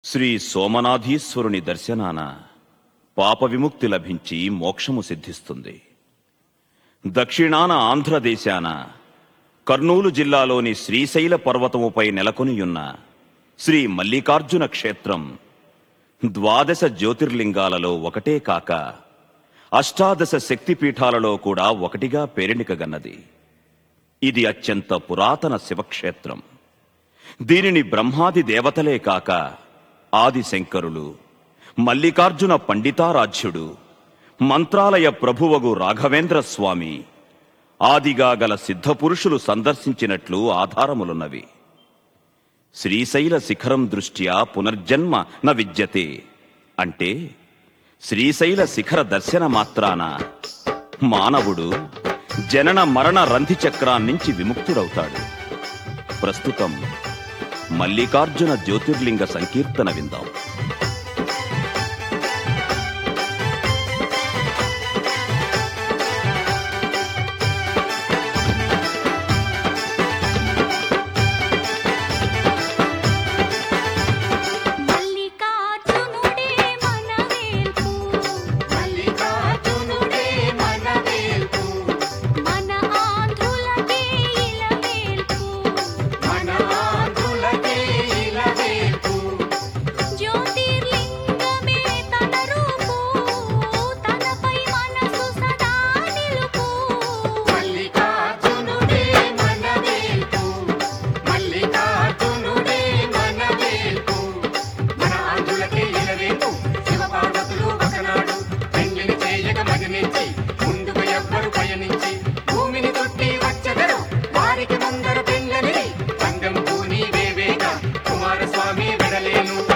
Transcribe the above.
శ్రీ సోమనాథీశ్వరుని దర్శనాన పాప విముక్తి లభించి మోక్షము సిద్ధిస్తుంది దక్షిణాన ఆంధ్రదేశాన కర్నూలు జిల్లాలోని శ్రీశైల పర్వతముపై నెలకొనియున్న శ్రీ మల్లికార్జున క్షేత్రం ద్వాదశ జ్యోతిర్లింగాలలో ఒకటే కాక అష్టాదశ శక్తిపీఠాలలో కూడా ఒకటిగా పేరెనికగన్నది ఇది అత్యంత పురాతన శివక్షేత్రం దీనిని బ్రహ్మాది దేవతలే కాక ఆదిశంకరులు మల్లికార్జున పండితారాధ్యుడు మంత్రాలయ ప్రభువగు రాఘవేంద్ర స్వామి ఆదిగా గల సిద్ధపురుషులు సందర్శించినట్లు ఆధారములున్నవి శ్రీశైల శిఖరం దృష్ట్యా పునర్జన్మ న విద్యతే అంటే శ్రీశైల శిఖర దర్శన మాత్రాన మానవుడు జనన మరణ రంధి చక్రాన్నించి విముక్తుడవుతాడు ప్రస్తుతం మల్లికార్జున జ్యోతిర్లింగ సంకీర్తన విందాం మల్లికార్జునుడే మనవేల్పు మల్లికార్జునుడే మనవేల్పు మన ఆంధ్రులకే ఇలవేల్పు మన ఆంధ్రులకే ఇలవేల్పు జ్యోతిర్లింగమే తన రూపు తనపై మనసు సదా నిలుపు మల్లికార్జునుడే మనవేల్పు మల్లికార్జునుడే మనవేల్పు మన ఆంధ్రులకే ఇలవేల్పు శివపార్వతులు ఒకనాడు పెండ్లిని చేయక మగనించి ముందుకు ఎవ్వరు పయనించి భూమిని చుట్టి వచ్చెదరు వారికి ముందర పెండ్లని పందెం భూని వేవేగా కుమారస్వామి వెడలేను